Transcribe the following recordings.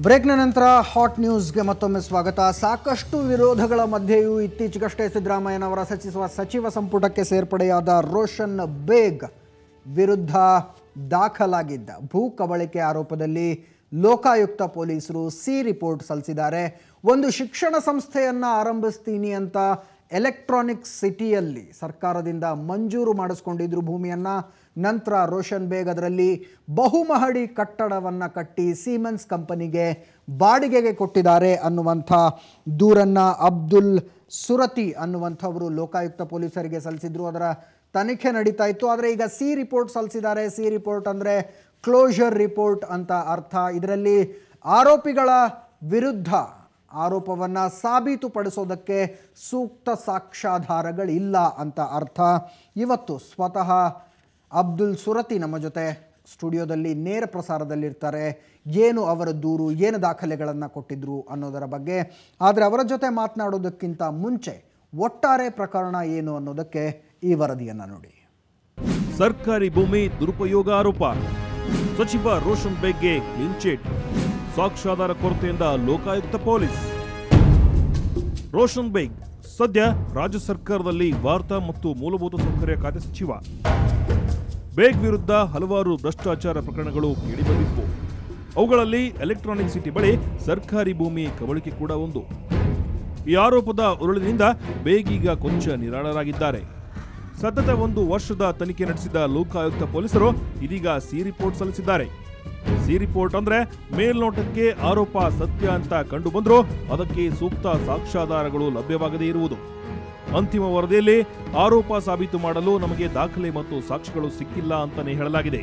ಬ್ರೇಕ್ನ ನಂತರ ಹಾಟ್ ನ್ಯೂಸ್ಗೆ ಮತ್ತೊಮ್ಮೆ ಸ್ವಾಗತ ಸಾಕಷ್ಟು ವಿರೋಧಗಳ ಮಧ್ಯೆಯೂ ಇತ್ತೀಚೆಗಷ್ಟೇ ಸಿದ್ದರಾಮಯ್ಯನವರ ಸಚಿವ ಸಚಿವ ಸಂಪುಟಕ್ಕೆ ಸೇರ್ಪಡೆಯಾದ ರೋಷನ್ ಬೇಗ್ ವಿರುದ್ಧ ದಾಖಲಾಗಿದ್ದ ಭೂ ಕಬಳಿಕೆ ಆರೋಪದಲ್ಲಿ ಲೋಕಾಯುಕ್ತ ಪೊಲೀಸರು ಸಿ ರಿಪೋರ್ಟ್ ಸಲ್ಲಿಸಿದ್ದಾರೆ ಒಂದು ಶಿಕ್ಷಣ ಸಂಸ್ಥೆಯನ್ನು ಆರಂಭಿಸ್ತೀನಿ ಅಂತ ಎಲೆಕ್ಟ್ರಾನಿಕ್ ಸಿಟಿಯಲ್ಲಿ ಸರ್ಕಾರದಿಂದ ಮಂಜೂರು ಮಾಡಿಸ್ಕೊಂಡಿದ್ರು ಭೂಮಿಯನ್ನು ನಂತರ ರೋಷನ್ ಬೇಗ್ ಅದರಲ್ಲಿ ಬಹುಮಹಡಿ ಕಟ್ಟಡವನ್ನು ಕಟ್ಟಿ ಸೀಮೆನ್ಸ್ ಕಂಪನಿಗೆ ಬಾಡಿಗೆಗೆ ಕೊಟ್ಟಿದ್ದಾರೆ ಅನ್ನುವಂಥ ದೂರನ್ನು ಅಬ್ದುಲ್ ಸುರತಿ ಅನ್ನುವಂಥವರು ಲೋಕಾಯುಕ್ತ ಪೊಲೀಸರಿಗೆ ಸಲ್ಲಿಸಿದ್ರು ಅದರ ತನಿಖೆ ನಡೀತಾ ಇತ್ತು ಆದರೆ ಈಗ ಸಿ ರಿಪೋರ್ಟ್ ಸಲ್ಲಿಸಿದ್ದಾರೆ ಸಿ ರಿಪೋರ್ಟ್ ಅಂದರೆ ಕ್ಲೋಷರ್ ರಿಪೋರ್ಟ್ ಅಂತ ಅರ್ಥ ಇದರಲ್ಲಿ ಆರೋಪಿಗಳ ವಿರುದ್ಧ ಆರೋಪವನ್ನು ಸಾಬೀತುಪಡಿಸೋದಕ್ಕೆ ಸೂಕ್ತ ಸಾಕ್ಷ್ಯಾಧಾರಗಳಿಲ್ಲ ಅಂತ ಅರ್ಥ ಇವತ್ತು ಸ್ವತಃ ಅಬ್ದುಲ್ ಸುರತಿ ನಮ್ಮ ಜೊತೆ ಸ್ಟುಡಿಯೋದಲ್ಲಿ ನೇರ ಪ್ರಸಾರದಲ್ಲಿರ್ತಾರೆ ಏನು ಅವರ ದೂರು ಏನು ದಾಖಲೆಗಳನ್ನು ಕೊಟ್ಟಿದ್ರು ಅನ್ನೋದರ ಬಗ್ಗೆ ಆದರೆ ಅವರ ಜೊತೆ ಮಾತನಾಡೋದಕ್ಕಿಂತ ಮುಂಚೆ ಒಟ್ಟಾರೆ ಪ್ರಕರಣ ಏನು ಅನ್ನೋದಕ್ಕೆ ಈ ವರದಿಯನ್ನು ನೋಡಿ ಸರ್ಕಾರಿ ಭೂಮಿ ದುರುಪಯೋಗ ಆರೋಪ ಸಚಿವ ರೋಷನ್ ಬೇಗ್ಗೆ ಕ್ಲೀನ್ ಚಿಟ್ ಸಾಕ್ಷ್ಯಾಧಾರ ಕೊರತೆಯಿಂದ ಲೋಕಾಯುಕ್ತ ಪೊಲೀಸ್ ರೋಷನ್ ಬೇಗ್ ಸದ್ಯ ರಾಜ್ಯ ಸರ್ಕಾರದಲ್ಲಿ ವಾರ್ತಾ ಮತ್ತು ಮೂಲಭೂತ ಸೌಕರ್ಯ ಖಾತೆ ಸಚಿವ ಬೇಗ್ ವಿರುದ್ಧ ಹಲವಾರು ಭ್ರಷ್ಟಾಚಾರ ಪ್ರಕರಣಗಳು ಕೇಳಿಬಂದಿದ್ವು ಅವುಗಳಲ್ಲಿ ಎಲೆಕ್ಟ್ರಾನಿಕ್ ಸಿಟಿ ಬಳಿ ಸರ್ಕಾರಿ ಭೂಮಿ ಕಬಳಿಕೆ ಕೂಡ ಒಂದು ಈ ಆರೋಪದ ಉರುಳಿನಿಂದ ಬೇಗ್ ಈಗ ಕೊಂಚ ನಿರಾಳರಾಗಿದ್ದಾರೆ ಸತತ ಒಂದು ವರ್ಷದ ತನಿಖೆ ನಡೆಸಿದ ಲೋಕಾಯುಕ್ತ ಪೊಲೀಸರು ಇದೀಗ ಸಿ ರಿಪೋರ್ಟ್ ಸಲ್ಲಿಸಿದ್ದಾರೆ ಸಿ ರಿಪೋರ್ಟ್ ಅಂದ್ರೆ ಮೇಲ್ನೋಟಕ್ಕೆ ಆರೋಪ ಸತ್ಯ ಅಂತ ಕಂಡು ಬಂದರೂ ಅದಕ್ಕೆ ಸೂಕ್ತ ಸಾಕ್ಷ್ಯಾಧಾರಗಳು ಲಭ್ಯವಾಗದೇ ಇರುವುದು ಅಂತಿಮ ವರದಿಯಲ್ಲಿ ಆರೋಪ ಸಾಬೀತು ಮಾಡಲು ನಮಗೆ ದಾಖಲೆ ಮತ್ತು ಸಾಕ್ಷ್ಯಗಳು ಸಿಕ್ಕಿಲ್ಲ ಅಂತಾನೆ ಹೇಳಲಾಗಿದೆ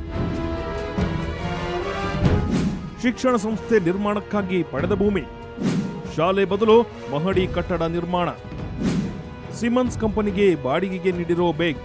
ಶಿಕ್ಷಣ ಸಂಸ್ಥೆ ನಿರ್ಮಾಣಕ್ಕಾಗಿ ಪಡೆದ ಭೂಮಿ ಶಾಲೆ ಬದಲು ಮಹಡಿ ಕಟ್ಟಡ ನಿರ್ಮಾಣ ಸಿಮನ್ಸ್ ಕಂಪನಿಗೆ ಬಾಡಿಗೆಗೆ ನೀಡಿರೋ ಬೇಗ್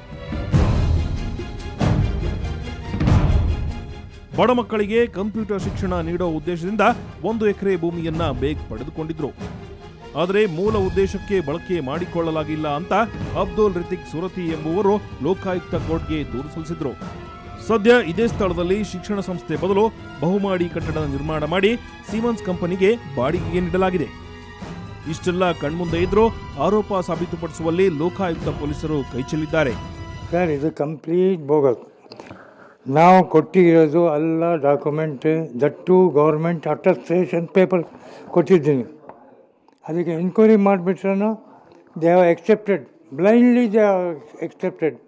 ಬಡ ಮಕ್ಕಳಿಗೆ ಕಂಪ್ಯೂಟರ್ ಶಿಕ್ಷಣ ನೀಡೋ ಉದ್ದೇಶದಿಂದ ಒಂದು ಎಕರೆ ಭೂಮಿಯನ್ನ ಬೇಗ್ ಪಡೆದುಕೊಂಡಿದ್ರು ಆದರೆ ಮೂಲ ಉದ್ದೇಶಕ್ಕೆ ಬಳಕೆ ಮಾಡಿಕೊಳ್ಳಲಾಗಿಲ್ಲ ಅಂತ ಅಬ್ದುಲ್ ರಿತಿಕ್ ಸುರತಿ ಎಂಬುವರು ಲೋಕಾಯುಕ್ತ ಕೋರ್ಟ್ಗೆ ದೂರು ಸಲ್ಲಿಸಿದ್ರು ಸದ್ಯ ಇದೇ ಸ್ಥಳದಲ್ಲಿ ಶಿಕ್ಷಣ ಸಂಸ್ಥೆ ಬದಲು ಬಹುಮಾಡಿ ಕಟ್ಟಡ ನಿರ್ಮಾಣ ಮಾಡಿ ಸಿಮನ್ಸ್ ಕಂಪನಿಗೆ ಬಾಡಿಗೆಗೆ ನೀಡಲಾಗಿದೆ ಇಷ್ಟೆಲ್ಲ ಕಣ್ಮುಂದೆ ಇದ್ರೂ ಆರೋಪ ಸಾಬೀತುಪಡಿಸುವಲ್ಲಿ ಲೋಕಾಯುಕ್ತ ಪೊಲೀಸರು ಕೈಚೆಲ್ಲಿದ್ದಾರೆ ಸರ್ ಇದು ಕಂಪ್ಲೀಟ್ ಬೋಗಲ್ ನಾವು ಕೊಟ್ಟಿರೋದು ಎಲ್ಲ document that government attestation paper ಕೊಟ್ಟಿದ್ದೀನಿ ಅದಕ್ಕೆ ಎನ್ಕ್ವೈರಿ ಮಾಡಿಬಿಟ್ರೂ they have accepted blindly they have accepted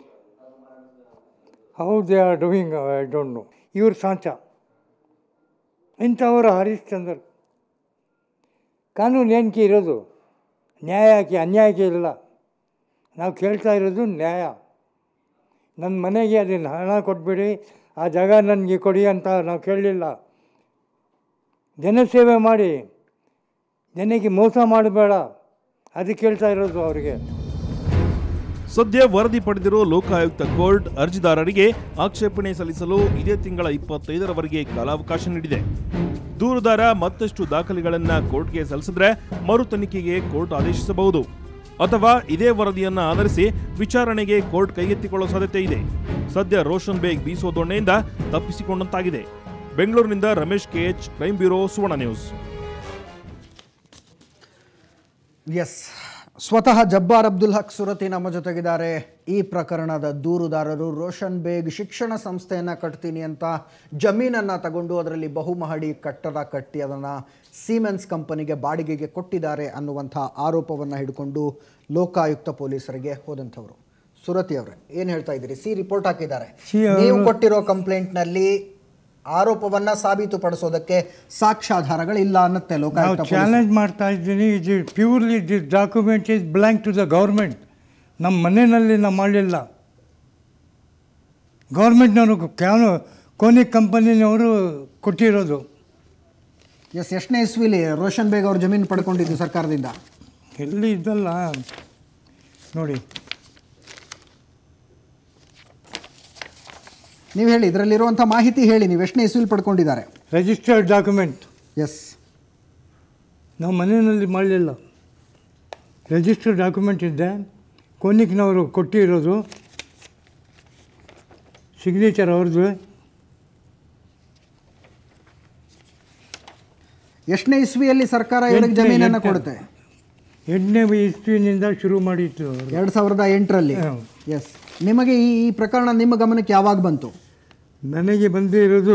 how they are doing I don't know ಇವ್ರು ಸಾಂಚ ಇಂಥವರು ಹರಿಶ್ಚಂದ್ರ ಕಾನೂನು ಏನಕ್ಕೆ ಇರೋದು ನ್ಯಾಯಕ್ಕೆ ಅನ್ಯಾಯಕ್ಕೆ ಇಲ್ಲ ನಾವು ಕೇಳ್ತಾ ಇರೋದು ನ್ಯಾಯ ನನ್ನ ಮನೆಗೆ ಅದನ್ನು ಹಣ ಕೊಟ್ಬಿಡಿ ಆ ಜಾಗ ನನಗೆ ಕೊಡಿ ಅಂತ ನಾವು ಕೇಳಲಿಲ್ಲ ಜನಸೇವೆ ಮಾಡಿ ಜನಕ್ಕೆ ಮೋಸ ಮಾಡಬೇಡ ಅದು ಕೇಳ್ತಾ ಇರೋದು ಅವರಿಗೆ ಸದ್ಯ ವರದಿ ಪಡೆದಿರೋ ಲೋಕಾಯುಕ್ತ ಕೋರ್ಟ್ ಅರ್ಜಿದಾರರಿಗೆ ಆಕ್ಷೇಪಣೆ ಸಲ್ಲಿಸಲು ಇದೇ ತಿಂಗಳ ಇಪ್ಪತ್ತೈದರವರೆಗೆ ಕಾಲಾವಕಾಶ ನೀಡಿದೆ ದೂರುದಾರ ಮತ್ತಷ್ಟು ದಾಖಲೆಗಳನ್ನ ಕೋರ್ಟ್ಗೆ ಸಲ್ಲಿಸಿದ್ರೆ ಮರು ತನಿಖೆಗೆ ಕೋರ್ಟ್ ಆದೇಶಿಸಬಹುದು ಅಥವಾ ಇದೇ ವರದಿಯನ್ನ ಆಧರಿಸಿ ವಿಚಾರಣೆಗೆ ಕೋರ್ಟ್ ಕೈಗೆತ್ತಿಕೊಳ್ಳೋ ಸಾಧ್ಯತೆ ಇದೆ ಸದ್ಯ ರೋಷನ್ ಬೇಗ್ ಬೀಸೋ ದೊಣ್ಣೆಯಿಂದ ತಪ್ಪಿಸಿಕೊಂಡಂತಾಗಿದೆ ಬೆಂಗಳೂರಿನಿಂದ Ramesh KH crime bureau Suvarna news ಎಸ್ ಸ್ವತಃ ಜಬ್ಬಾರ್ ಅಬ್ದುಲ್ ಹಕ್ ಸುರತಿ ನಮ್ಮ ಜೊತೆಗಿದ್ದಾರೆ ಈ ಪ್ರಕರಣದ ದೂರುದಾರರು ರೋಷನ್ ಬೇಗ್ ಶಿಕ್ಷಣ ಸಂಸ್ಥೆಯನ್ನು ಕಟ್ತೀನಿ ಅಂತ ಜಮೀನನ್ನು ತಗೊಂಡು ಅದರಲ್ಲಿ ಬಹುಮಹಡಿ ಕಟ್ಟಡ ಕಟ್ಟಿ ಅದನ್ನು ಸೀಮೆನ್ಸ್ ಕಂಪನಿಗೆ ಬಾಡಿಗೆಗೆ ಕೊಟ್ಟಿದ್ದಾರೆ ಅನ್ನುವಂಥ ಆರೋಪವನ್ನು ಹಿಡ್ಕೊಂಡು ಲೋಕಾಯುಕ್ತ ಪೊಲೀಸರಿಗೆ ಹೋದಂಥವರು ಸುರತಿ ಅವರೇ ಏನು ಹೇಳ್ತಾ ಇದ್ದೀರಿ ಸಿ ರಿಪೋರ್ಟ್ ಹಾಕಿದ್ದಾರೆ ಸಿ ಅವರು- ನೀವು ಕೊಟ್ಟಿರೋ ಕಂಪ್ಲೇಂಟ್ನಲ್ಲಿ ಆರೋಪವನ್ನು ಸಾಬೀತುಪಡಿಸೋದಕ್ಕೆ ಸಾಕ್ಷ್ಯಾಧಾರಗಳಿಲ್ಲ ಅನ್ನತ್ತೆ ನಾವು ಲೋಕಾಯುಕ್ತ ಪೊಲೀಸರು. ಚಾಲೆಂಜ್ ಮಾಡ್ತಾ ಇದ್ದೀನಿ ಇದು purely this document is blank to the government ನಮ್ಮ ಮನೆಯಲ್ಲಿ ನಾವು ಮಾಡಲಿಲ್ಲ ಗೌರ್ಮೆಂಟ್ನವರು ಕ್ಯಾನು ಕೋನಿ ಕಂಪನಿನವರು ಕೊಟ್ಟಿರೋದು ಎಸ್ ಎಷ್ಟನೇ ಇಸ್ವಿಲಿ ರೋಷನ್ ಬೇಗ್ ಅವ್ರ ಜಮೀನು ಪಡ್ಕೊಂಡಿದ್ದು ಸರ್ಕಾರದಿಂದ ಎಲ್ಲಿ ಇದ್ದಲ್ಲ ನೋಡಿ ನೀವು ಹೇಳಿ ಇದರಲ್ಲಿರುವಂಥ ಮಾಹಿತಿ ಹೇಳಿ ನೀವು ಎಷ್ಟನೇ ಇಸ್ವಿಲಿ ಪಡ್ಕೊಂಡಿದ್ದಾರೆ ರಿಜಿಸ್ಟರ್ಡ್ ಡಾಕ್ಯುಮೆಂಟ್ ಎಸ್ ನಾವು ಮನೆಯಲ್ಲಿ ಮಾಡಲಿಲ್ಲ ರಿಜಿಸ್ಟರ್ಡ್ ಡಾಕ್ಯುಮೆಂಟ್ ಇದ್ದೆ ಕೋನಿಕ್ನವರು ಕೊಟ್ಟಿರೋದು ಸಿಗ್ನೇಚರ್ ಅವ್ರದ್ದು ಎಷ್ಟನೇ ಇಸ್ವಿಯಲ್ಲಿ ಸರ್ಕಾರ ಇವರಿಗೆ ಎಂಟನೇ- ಜಮೀನನ್ನು ಎಂಟನೇ. ಕೊಡುತ್ತೆ ಎಂಟನೇ ಇಸ್ವಿನಿಂದ ಶುರು ಮಾಡಿತ್ತು ಅವರು ಎರಡು ಸಾವಿರದ ಎಂಟರಲ್ಲಿ ಹ್ಮ್. ಎಸ್ ನಿಮಗೆ ಈ ಈ ಪ್ರಕರಣ ನಿಮ್ಮ ಗಮನಕ್ಕೆ ಯಾವಾಗ ಬಂತು ನನಗೆ ಬಂದಿರೋದು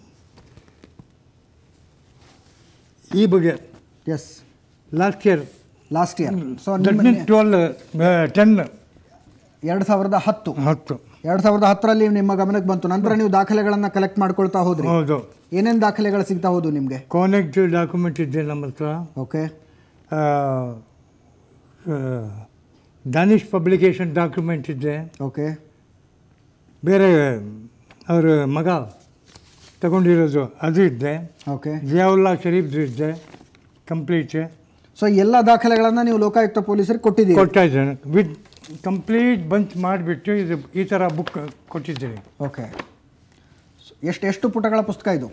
ಈ ಬಗ್ಗೆ yes last year last year so that ನಿಮ್ಮ ಮೀನ್ ಟ್ವೆಲ್ ಟೆನ್ ಎರಡು ಸಾವಿರದ ಹತ್ತು ಹತ್ತು ಎರಡು ಸಾವಿರದ ಹತ್ತರಲ್ಲಿ ನಿಮ್ಮ ಗಮನಕ್ಕೆ ಬಂತು ನಂತರ ನೀವು ದಾಖಲೆಗಳನ್ನು ಕಲೆಕ್ಟ್ ಮಾಡ್ಕೊಳ್ತಾ ಹೋದ್ರಿ ಹೌದು ಏನೇನು ದಾಖಲೆಗಳು ಸಿಗ್ತಾ ಹೋದು ನಿಮಗೆ ಕಾನೆಕ್ಟ್ ಡಾಕ್ಯುಮೆಂಟ್ ಇದೆ ನಮ್ಮ ಹತ್ರ ಓಕೆ ಆ, ಆ, ದಾನಿಶ್ ಪಬ್ಲಿಕೇಶನ್ ಡಾಕ್ಯುಮೆಂಟ್ ಇದೆ ಓಕೆ ಬೇರೆ ಅವರ ಮಗ ತಗೊಂಡಿರೋದು ಅದು ಇದೆ ಓಕೆ ಜಿಯಾವುಲ್ಲಾ ಶರೀಫ್ದು ಇದೆ ಕಂಪ್ಲೀಟ್ ಸೊ ಎಲ್ಲ ದಾಖಲೆಗಳನ್ನು ನೀವು ಲೋಕಾಯುಕ್ತ ಪೊಲೀಸರಿಗೆ ಕೊಟ್ಟಿದ್ದೀರಿ ಕೊಡ್ತಾ ಇದ್ದೇನೆ ವಿತ್ ಕಂಪ್ಲೀಟ್ ಬಂಚ್ ಮಾಡಿಬಿಟ್ಟು ಇದು ಈ ಥರ ಬುಕ್ ಕೊಟ್ಟಿದ್ದೀನಿ ಓಕೆ ಎಷ್ಟು ಎಷ್ಟು ಪುಟಗಳ ಪುಸ್ತಕ ಇದು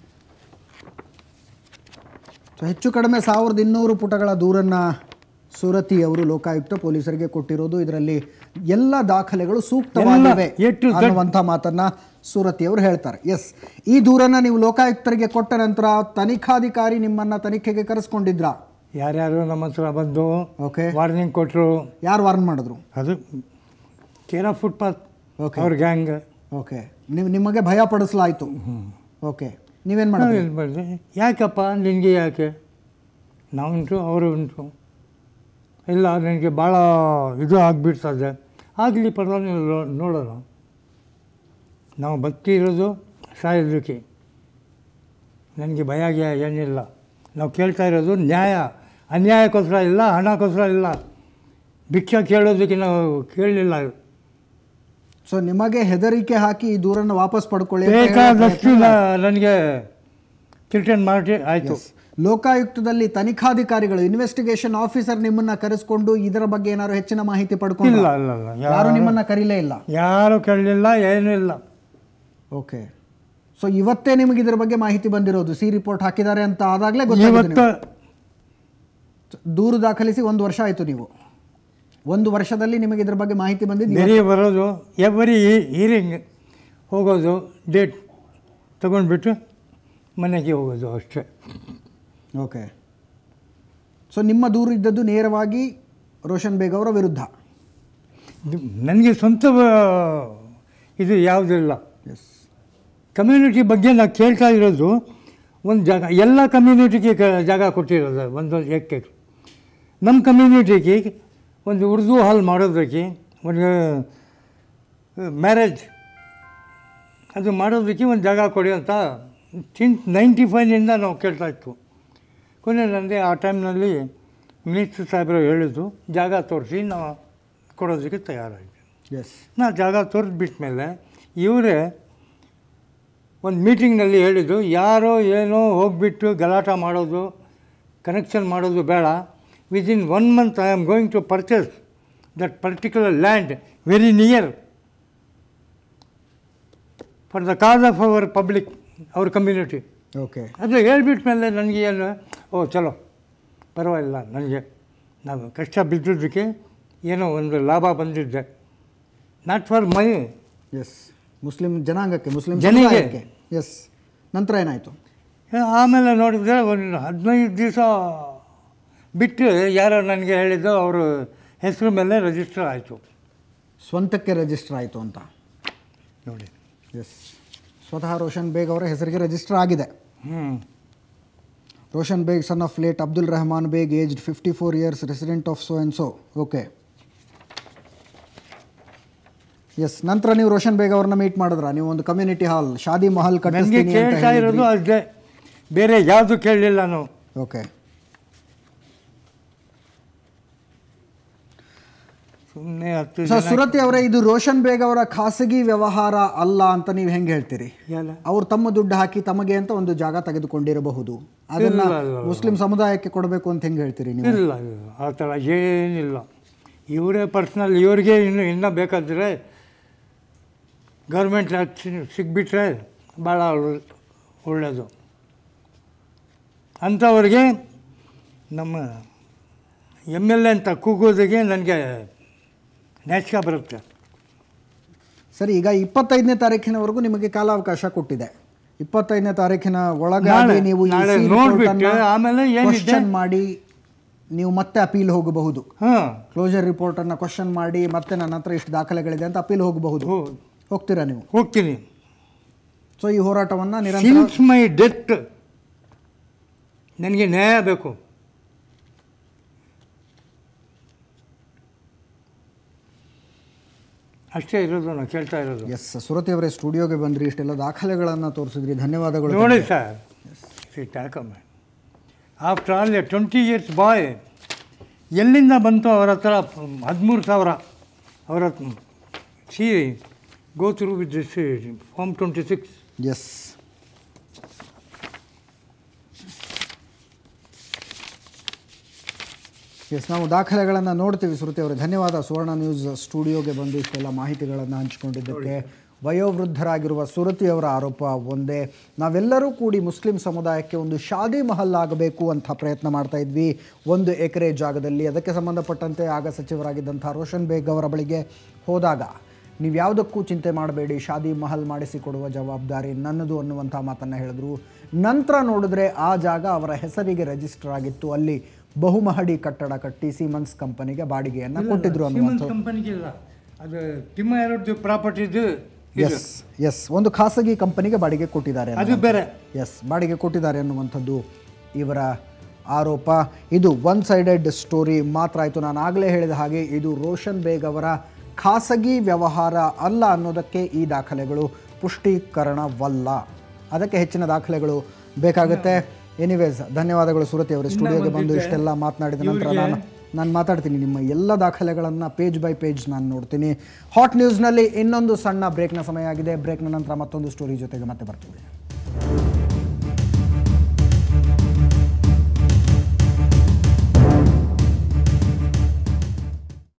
ಸೊ ಹೆಚ್ಚು ಕಡಿಮೆ ಸಾವಿರದ ಇನ್ನೂರು ಪುಟಗಳ ದೂರನ್ನು ಸುರತಿ ಅವರು ಲೋಕಾಯುಕ್ತ ಪೊಲೀಸರಿಗೆ ಕೊಟ್ಟಿರೋದು ಇದರಲ್ಲಿ ಎಲ್ಲ ದಾಖಲೆಗಳು ಸೂಕ್ತವಾಗಿವೆ ಎಲ್ಲ, A to Z. ಅನ್ನುವಂಥ ಮಾತನ್ನ ಸೂರತಿ ಅವರು ಹೇಳ್ತಾರೆ ಎಸ್ ಈ ದೂರನ್ನ ನೀವು ಲೋಕಾಯುಕ್ತರಿಗೆ ಕೊಟ್ಟ ನಂತರ ತನಿಖಾಧಿಕಾರಿ ನಿಮ್ಮನ್ನ ತನಿಖೆಗೆ ಕರೆಸ್ಕೊಂಡಿದ್ರಾ ಯಾರ್ಯಾರು ನಮ್ಮ ಹತ್ರ ಬಂದು ಓಕೆ ವಾರ್ನಿಂಗ್ ಕೊಟ್ಟರು ಯಾರು ವಾರ್ನ್ ಮಾಡಿದ್ರು ಅದು ಕೇರ ಫುಟ್ಪಾತ್ ಓಕೆ ಅವ್ರ ಗ್ಯಾಂಗ್ ಓಕೆ ನೀವು ನಿಮಗೆ ಭಯ ಪಡಿಸಲಾಯಿತು ಓಕೆ ನೀವೇನು ಮಾಡಿದ್ರಿ ಏನು ಮಾಡಿದೆ ಯಾಕಪ್ಪ ನಿನಗೆ ಯಾಕೆ ನಾವುಂಟು ಅವರು ಉಂಟು ಇಲ್ಲ ನನಗೆ ಭಾಳ ಇದು ಆಗಿಬಿಡ್ತದೆ ಆಗಲಿ ಪರವಾಗಿಲ್ಲ ನೋಡೋಣ ನಾವು ಬದುಕಿ ಇರೋದು ಸಾಯೋದಕ್ಕೆ ನನಗೆ ಭಯ ಗಿಯ ಏನಿಲ್ಲ ನಾವು ಕೇಳ್ತಾ ಇರೋದು ನ್ಯಾಯ ಅನ್ಯಾಯಕ್ಕೋಸ್ಕರ ಇಲ್ಲ ಹಣಕ್ಕೋಸ್ಕರ ಇಲ್ಲ ಭಿಕ್ಷೆ ಕೇಳೋದಕ್ಕೆ ನಾವು ಕೇಳಲಿಲ್ಲ ಸೊ ನಿಮಗೆ ಹೆದರಿಕೆ ಹಾಕಿ ಈ ದೂರನ್ನು ವಾಪಸ್ ಪಡ್ಕೊಳ್ಳಿ ಅಂತ ಹೇಳೋ ಬೇಕಾದಷ್ಟು ಪ್ರಯತ್ನ ನನಗೆ ರಿಟರ್ನ್ ಮಾಡಿ ಆಯಿತು Yes. ಲೋಕಾಯುಕ್ತದಲ್ಲಿ ತನಿಖಾಧಿಕಾರಿಗಳು ಇನ್ವೆಸ್ಟಿಗೇಷನ್ ಆಫೀಸರ್ ನಿಮ್ಮನ್ನ ಕರೆಸ್ಕೊಂಡು ಇದರ ಬಗ್ಗೆ ಏನಾದ್ರು ಹೆಚ್ಚಿನ ಮಾಹಿತಿ ಪಡ್ಕೊಂಡು ಇಲ್ಲ ಇಲ್ಲ ಇಲ್ಲ ಯಾರು ಯಾರು ನಿಮ್ಮನ್ನ ಕರೀಲೇ ಇಲ್ಲ ಯಾರು ಕೇಳಲಿಲ್ಲ ಏನೂ ಇಲ್ಲ ಓಕೆ ಸೊ ಇವತ್ತೇ ನಿಮಗೆ ಇದರ ಬಗ್ಗೆ ಮಾಹಿತಿ ಬಂದಿರೋದು ಸಿ ರಿಪೋರ್ಟ್ ಹಾಕಿದ್ದಾರೆ ಅಂತ ಆದಾಗಲೇ ಇವತ್ತು ದೂರು ದಾಖಲಿಸಿ ಒಂದು ವರ್ಷ ಆಯಿತು ನೀವು ಒಂದು ವರ್ಷದಲ್ಲಿ ನಿಮಗೆ ಇದರ ಬಗ್ಗೆ ಮಾಹಿತಿ ಬಂದಿದ್ದು ಇವತ್ತು. ಬೇರೆ ಬರೋದು ಎವ್ರಿ ಹೀರಿಂಗ್ ಹೋಗೋದು ಡೇಟ್ ತಗೊಂಡ್ಬಿಟ್ಟು ಮನೆಗೆ ಹೋಗೋದು ಅಷ್ಟೇ ಓಕೆ ಸೊ ನಿಮ್ಮ ದೂರು ಇದ್ದದ್ದು ನೇರವಾಗಿ ರೋಷನ್ ಬೇಗ್ ಅವರ ವಿರುದ್ಧ ಇದು ನನಗೆ ಸ್ವಂತ ಆ, ಇದು ಯಾವುದಿಲ್ಲ ಎಸ್ ಕಮ್ಯುನಿಟಿ ಬಗ್ಗೆ ನಾವು ಕೇಳ್ತಾ ಇರೋದು ಒಂದು ಜಾಗ ಎಲ್ಲ ಕಮ್ಯುನಿಟಿಗೆ ಕ- ಜಾಗ ಕೊಟ್ಟಿರೋದು ಒಂದೊಂದು ಎಕ್ಕೆ ನಮ್ಮ ಕಮ್ಯುನಿಟಿಗೆ ಒಂದು ಉರ್ದು ಹಾಲ್ ಮಾಡೋದಕ್ಕೆ ಒಂದು ಮ್ಯಾರೇಜ್ ಅದು ಮಾಡೋದಕ್ಕೆ ಒಂದು ಜಾಗ ಕೊಡಿ ಅಂತ ಸಿನ್ಸ್ ನೈಂಟಿ ಫೈವ್ನಿಂದ ನಾವು ಕೇಳ್ತಾ ಇತ್ತು ಕೊನೆ ನನಗೆ ಆ ಟೈಮ್ನಲ್ಲಿ ಮಿನಿಸ್ಟ್ರ್ ಸಾಹೇಬರು ಹೇಳಿದ್ದು ಜಾಗ ತೋರಿಸಿ ನಾವು ಕೊಡೋದಕ್ಕೆ ತಯಾರಾಯಿತು ಎಸ್ ನಾ ಜಾಗ ತೋರಿಸ್ಬಿಟ್ಟ ಮೇಲೆ ಇವರೇ ಒಂದು ಮೀಟಿಂಗ್ನಲ್ಲಿ ಹೇಳಿದ್ದು ಯಾರೋ ಏನೋ ಹೋಗಿಬಿಟ್ಟು ಗಲಾಟ ಮಾಡೋದು ಕನೆಕ್ಷನ್ ಮಾಡೋದು ಬೇಡ within one month I am going to purchase that particular land very near for the cause of our public ಅವ್ರ ಕಮ್ಯುನಿಟಿ ಓಕೆ ಅದು ಹೇಳ್ಬಿಟ್ಟ ಮೇಲೆ ನನಗೆ ಏನು ಓ ಚಲೋ ಪರವಾಗಿಲ್ಲ ನನಗೆ ನಾವು ಕಷ್ಟ ಬಿದ್ದಿದ್ದಕ್ಕೆ ಏನೋ ಒಂದು ಲಾಭ ಬಂದಿದ್ದೆ not for my yes Muslim ಜನಾಂಗಕ್ಕೆ ಮುಸ್ಲಿಂ ಜನಿಗೆ. ಸಮುದಾಯಕ್ಕೆ ಎಸ್ ನಂತರ ಏನಾಯಿತು ಆಮೇಲೆ ನೋಡಿದ್ರೆ ಒಂದು ಹದಿನೈದು ದಿವಸ ಬಿಟ್ಟು ಯಾರೋ ನನಗೆ ಹೇಳಿದ್ದು ಅವರು ಹೆಸರು ಮೇಲೆ ರಿಜಿಸ್ಟರ್ ಆಯಿತು ಸ್ವಂತಕ್ಕೆ ರಿಜಿಸ್ಟರ್ ಆಯಿತು ಅಂತ ನೋಡಿ ಎಸ್ ಸ್ವತಃ ರೋಷನ್ ಬೇಗ್ ಅವರ ಹೆಸರಿಗೆ ರಿಜಿಸ್ಟರ್ ಆಗಿದೆ ಹ್ಞೂ Roshan Baig son of late Abdul Rehman Baig aged fifty four years resident of so and so okay yes ನಂತರ ನೀವು ರೋಷನ್ ಬೇಗ್ ಅವ್ರನ್ನ ಮೀಟ್ ಮಾಡಿದ್ರ ನೀವು ಒಂದು ಕಮ್ಯುನಿಟಿ ಹಾಲ್ ಶಾದಿ ಮಹಲ್ ನನಗೆ ಕಟ್ಟಿಸ್ತೀನಿ ಅಂತ ಕೇಳ್ತಾ ಇರೋದು ಅದೇ ಬೇರೆ ಯಾವುದು ಕೇಳಲಿಲ್ಲ ನಾವು ಓಕೆ ಸುಮ್ಮನೆ ಹತ್ತು ಸೊ ಜನ ಸುರತಿ ಅವರೇ ಇದು ರೋಷನ್ ಬೇಗ್ ಅವರ ಖಾಸಗಿ ವ್ಯವಹಾರ ಅಲ್ಲ ಅಂತ ನೀವು ಹೆಂಗೆ ಹೇಳ್ತೀರಿ ಎಲ್ಲ ಅವ್ರು ತಮ್ಮ ದುಡ್ಡು ಹಾಕಿ ತಮಗೆ ಅಂತ ಒಂದು ಜಾಗ ತೆಗೆದುಕೊಂಡಿರಬಹುದು ಅದನ್ನ ಇಲ್ಲ, ಇಲ್ಲ, ಇಲ್ಲ. ಮುಸ್ಲಿಂ ಸಮುದಾಯಕ್ಕೆ ಕೊಡಬೇಕು ಅಂತ ಹೆಂಗೆ ಹೇಳ್ತೀರಿ ನೀವು ಇಲ್ಲ ಇಲ್ಲ ಆ ಥರ ಏನಿಲ್ಲ ಇವರೇ ಪರ್ಸ್ನಲ್ ಇವ್ರಿಗೆ ಇನ್ನು ಇನ್ನೂ ಬೇಕಾದರೆ ಗೌರ್ಮೆಂಟ್ ಸಿಕ್ಬಿಟ್ರೆ ಭಾಳ ಒಳ್ಳೆಯದು ಅಂಥವ್ರಿಗೆ ನಮ್ಮ ಎಮ್ ಎಲ್ ಎ ಅಂತ ಕೂಗೋದಿಗೆ ನನಗೆ ನಾಚಿಕೆ ಬರುತ್ತೆ ಸರಿ ಈಗ ಇಪ್ಪತ್ತೈದನೇ ತಾರೀಕಿನವರೆಗೂ ನಿಮಗೆ ಕಾಲಾವಕಾಶ ಕೊಟ್ಟಿದೆ ಇಪ್ಪತ್ತೈದನೇ ತಾರೀಕಿನ ಒಳಗಾಗಿ ನಾಳೆ- ನೀವು ನಾಳೆ ನೋಡ್ಬಿಟ್ಟು ಆಮೇಲೆ ಏನಿದೆ? ಕ್ವಶನ್ ಮಾಡಿ ನೀವು ಮತ್ತೆ ಅಪೀಲ್ ಹೋಗಬಹುದು ಹಾಂ ಕ್ಲೋಸರ್ ರಿಪೋರ್ಟ್ ಅನ್ನ ಕ್ವಶನ್ ಮಾಡಿ ಮತ್ತೆ ನನ್ನ ಹತ್ರ ಇಷ್ಟು ದಾಖಲೆಗಳಿದೆ ಅಂತ ಅಪೀಲ್ ಹೋಗಬಹುದು ಹೌದು. ಹೋಗ್ತೀರಾ ನೀವು ಹೋಗ್ತೀನಿ ಸೊ ಈ ಹೋರಾಟವನ್ನ ನಿರಂತರ ಸಿನ್ಸ್ ಮೈ ಡೆತ್ ನನಗೆ ನ್ಯಾಯ ಬೇಕು ಅಷ್ಟೇ ಇರೋದು ನಾನು ಕೇಳ್ತಾ ಇರೋದು ಎಸ್ ಸುರತಿ ಅವರೇ ಸ್ಟುಡಿಯೋಗೆ ಬಂದ್ರಿ ಇಷ್ಟೆಲ್ಲ ದಾಖಲೆಗಳನ್ನ ತೋರಿಸಿದ್ರಿ ಧನ್ಯವಾದಗಳು ನೋಡಿ ಸರ್ ಟ್ಯಾಕಮ್ಮ after all a twenty years boy ಎಲ್ಲಿಂದ ಬಂತು ಅವರ ಹತ್ರ ಹದಿಮೂರು ಸಾವಿರ ಅವರ see go through with this form twenty six yes yes ನಾವು ದಾಖಲೆಗಳನ್ನು ನೋಡ್ತೀವಿ ಸುರತಿ ಅವರೇ ಧನ್ಯವಾದ ಸುವರ್ಣ ನ್ಯೂಸ್ ಸ್ಟುಡಿಯೋಗೆ ಬಂದು ಇಷ್ಟೆಲ್ಲ ಮಾಹಿತಿಗಳನ್ನು ಹಂಚಿಕೊಂಡಿದ್ದಕ್ಕೆ ವಯೋವೃದ್ಧರಾಗಿರುವ ಸುರತಿ ಅವರ ಆರೋಪ ಒಂದೇ ನಾವೆಲ್ಲರೂ ಕೂಡಿ ಮುಸ್ಲಿಂ ಸಮುದಾಯಕ್ಕೆ ಒಂದು ಶಾದಿ ಮಹಲ್ ಆಗಬೇಕು ಅಂತ ಪ್ರಯತ್ನ ಮಾಡ್ತಾ ಇದ್ವಿ ಒಂದು ಎಕರೆ ಜಾಗದಲ್ಲಿ ಅದಕ್ಕೆ ಸಂಬಂಧಪಟ್ಟಂತೆ ಆಗ ಸಚಿವರಾಗಿದ್ದಂಥ ರೋಷನ್ ಬೇಗ್ ಅವರ ಬಳಿಗೆ ಹೋದಾಗ ನೀವು ಯಾವುದಕ್ಕೂ ಚಿಂತೆ ಮಾಡಬೇಡಿ ಶಾದಿ ಮಹಲ್ ಮಾಡಿಸಿಕೊಡುವ ಜವಾಬ್ದಾರಿ ನನ್ನದು ಅನ್ನುವಂಥ ಮಾತನ್ನು ಹೇಳಿದ್ರು ನಂತರ ನೋಡಿದ್ರೆ ಆ ಜಾಗ ಅವರ ಹೆಸರಿಗೆ ರಿಜಿಸ್ಟರ್ ಆಗಿತ್ತು ಅಲ್ಲಿ ಬಹುಮಹಡಿ ಕಟ್ಟಡ ಕಟ್ಟಿ ಸೀಮನ್ಸ್ ಕಂಪನಿಗೆ ಬಾಡಿಗೆಯನ್ನು ಕೊಟ್ಟಿದ್ರು ಅನ್ನುವಂಥ ಕಂಪನಿಗೆ ಇಲ್ಲ ಅದು ತಿಮ್ಮ ಎರಡು ಪ್ರಾಪರ್ಟಿದು ಎಸ್ ಎಸ್ ಒಂದು ಖಾಸಗಿ ಕಂಪನಿಗೆ ಬಾಡಿಗೆ ಕೊಟ್ಟಿದ್ದಾರೆ ಅದು ಬೇರೆ ಎಸ್ ಬಾಡಿಗೆ ಕೊಟ್ಟಿದ್ದಾರೆ ಅನ್ನುವಂಥದ್ದು ಇವರ ಆರೋಪ ಇದು ಒನ್ ಸೈಡೆಡ್ ಸ್ಟೋರಿ ಮಾತ್ರ ಆಯಿತು ನಾನು ಆಗಲೇ ಹೇಳಿದ ಹಾಗೆ ಇದು ರೋಷನ್ ಬೇಗ್ ಅವರ ಖಾಸಗಿ ವ್ಯವಹಾರ ಅಲ್ಲ ಅನ್ನೋದಕ್ಕೆ ಈ ದಾಖಲೆಗಳು ಪುಷ್ಟೀಕರಣವಲ್ಲ ಅದಕ್ಕೆ ಹೆಚ್ಚಿನ ದಾಖಲೆಗಳು ಬೇಕಾಗುತ್ತೆ ಎನಿವೇಸ್ ಧನ್ಯವಾದಗಳು ಸುರತಿ ಅವರು ಸ್ಟುಡಿಯೋಗೆ ಬಂದು ಇಷ್ಟೆಲ್ಲ ಮಾತನಾಡಿದ ನಂತರ ನಾನು ನಾನು ಮಾತಾಡ್ತೀನಿ ನಿಮ್ಮ ಎಲ್ಲ ದಾಖಲೆಗಳನ್ನು ಪೇಜ್ ಬೈ ಪೇಜ್ ನಾನು ನೋಡ್ತೀನಿ ಹಾಟ್ ನ್ಯೂಸ್ನಲ್ಲಿ ಇನ್ನೊಂದು ಸಣ್ಣ ಬ್ರೇಕ್ನ ಸಮಯ ಆಗಿದೆ ಬ್ರೇಕ್ನ ನಂತರ ಮತ್ತೊಂದು ಸ್ಟೋರಿ ಜೊತೆಗೆ ಮತ್ತೆ ಬರ್ತೀವಿ